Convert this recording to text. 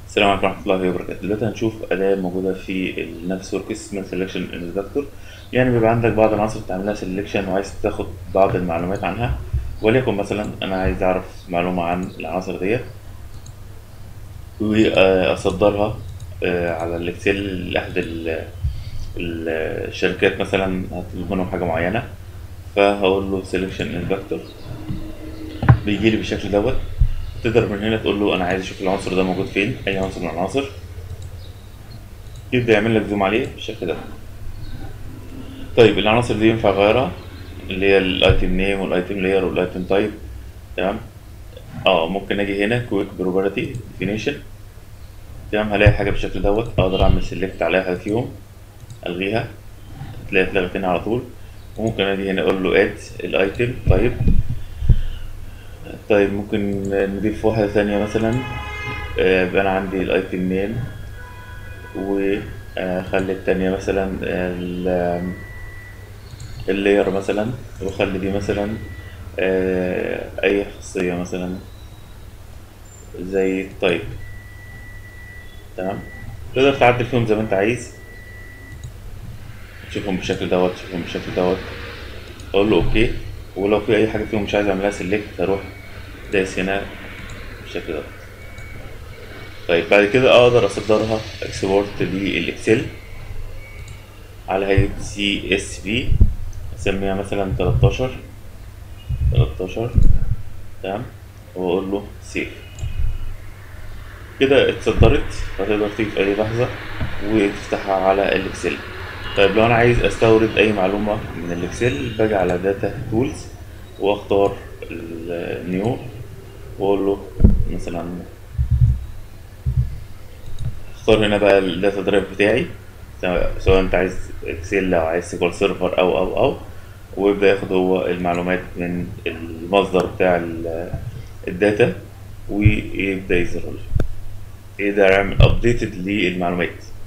السلام عليكم ورحمة الله وبركاته دلوقتي هنشوف أداة موجودة في النفس ورك اسمها سelection inspector يعني بيبقى عندك بعض العناصر تعملها selection وعايز تاخد بعض المعلومات عنها وليكن مثلا أنا عايز أعرف معلومة عن العناصر ديت وأصدرها آه، على الإكسل لأحد ال- ال- الشركات مثلا هطلب منهم حاجة معينة فهقول له selection inspector بيجي لي بالشكل دوت تقدر من هنا تقول له انا عايز اشوف العنصر ده موجود فين اي عنصر من العناصر يبدا يعمل لك زوم عليه بالشكل ده طيب العناصر دي ينفع اغيرها اللي هي الايتم نيم والايتم لاير والايتم تايب تمام اه ممكن اجي هنا كويك بروبرتي ديفينيشن تمام هلاقي حاجه بالشكل دوت اقدر اعمل سيلكت على حاجه فيهم الغيها تلاقي اتلغت هنا على طول وممكن اجي هنا اقول له اد الايتم طيب طيب ممكن نضيف واحدة ثانية مثلا آه، يبقى أنا عندي الأيتم نيم وأخلي التانية مثلا ال- اللاير مثلا وأخلي دي مثلا آه، أي خاصية مثلا زي التايب تمام تقدر تعدل فيهم زي ما أنت عايز تشوفهم بالشكل دوت تشوفهم بالشكل دوت أقول له أوكي ولو في أي حاجة فيهم مش عايز أعملها سيلكت هروح دايس هنا بالشكل ده طيب بعد كده اقدر اصدرها اكسبورت للاكسل على هيئة سي اس في اسميها مثلا 13 13 تمام واقول له سيف كده اتصدرت فتقدر تيجي في اي لحظة وتفتحها على الاكسل طيب لو انا عايز استورد اي معلومة من الاكسل باجي على داتا تولز واختار النيو واقول له مثلا اختار هنا بقى الداتا درايف بتاعي سواء سواء انت عايز اكسل او عايز سيكوال سيرفر او او او ويبدا ياخد هو المعلومات من المصدر بتاع ال- الداتا ويبدا يظهر لي يقدر يعمل ابديتد للمعلومات